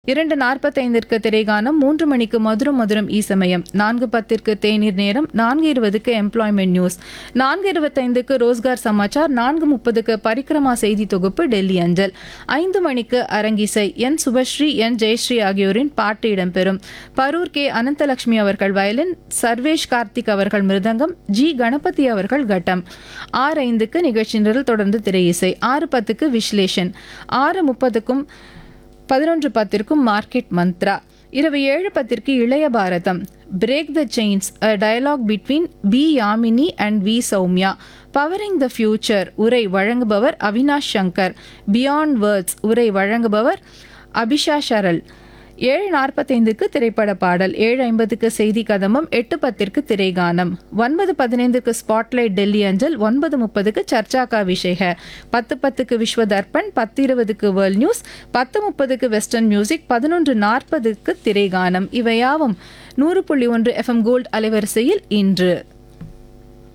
இரண்டு நாற்பத்தைந்திற்கு திரைகானம் மூன்று மணிக்கு மதுரம் மதுரம் ஈசமயம் நான்கு பத்திற்கு தேநீர் நேரம் நான்கு இருபதுக்கு எம்ப்ளாய்மெண்ட் நியூஸ் நான்கு இருபத்தைந்துக்கு ரோஸ்கார் சமாச்சார் நான்கு முப்பதுக்கு பரிக்கிரமா செய்தி தொகுப்பு டெல்லி அஞ்சல் ஐந்து மணிக்கு அரங்கிசை என் சுபஸ்ரீ என் ஜெயஸ்ரீ ஆகியோரின் பாட்டு இடம்பெறும் பரூர் கே அனந்தலட்சுமி அவர்கள் வயலின் சர்வேஷ் கார்த்திக் அவர்கள் மிருதங்கம் ஜி கணபதி அவர்கள் கட்டம் ஆறு ஐந்துக்கு நிகழ்ச்சி நிரல் தொடர்ந்து திரை இசை ஆறு பத்துக்கு விஸ்லேஷன் ஆறு முப்பதுக்கும் பதினொன்று பத்திற்கும் மார்க்கெட் மந்த்ரா இரவு ஏழு பத்திற்கு இளைய பாரதம் break the chains a dialogue between B Yamini and V Soumya powering the future உரை வழங்குபவர் அவினாஷ் சங்கர் பியாண்ட் வேர்ட்ஸ் உரை வழங்குபவர் அபிஷா ஷரல் ஏழு நாற்பத்தைந்துக்கு திரைப்பட பாடல் ஏழு ஐம்பதுக்கு செய்தி கதம்பம் எட்டு பத்திற்கு திரைகானம் ஒன்பது பதினைந்துக்கு ஸ்பாட்லைட் டெல்லி அஞ்சல் ஒன்பது முப்பதுக்கு சர்ச்சா கா விஷய பத்து பத்துக்கு விஸ்வ தர்ப்பண் பத்து இருபதுக்கு வேர்ல்ட் நியூஸ் பத்து முப்பதுக்கு வெஸ்டர்ன் மியூசிக் பதினொன்று நாற்பதுக்கு திரைகானம் இவையாவும் நூறு புள்ளி ஒன்று எஃப்எம் கோல்ட் அலைவரிசையில் இன்று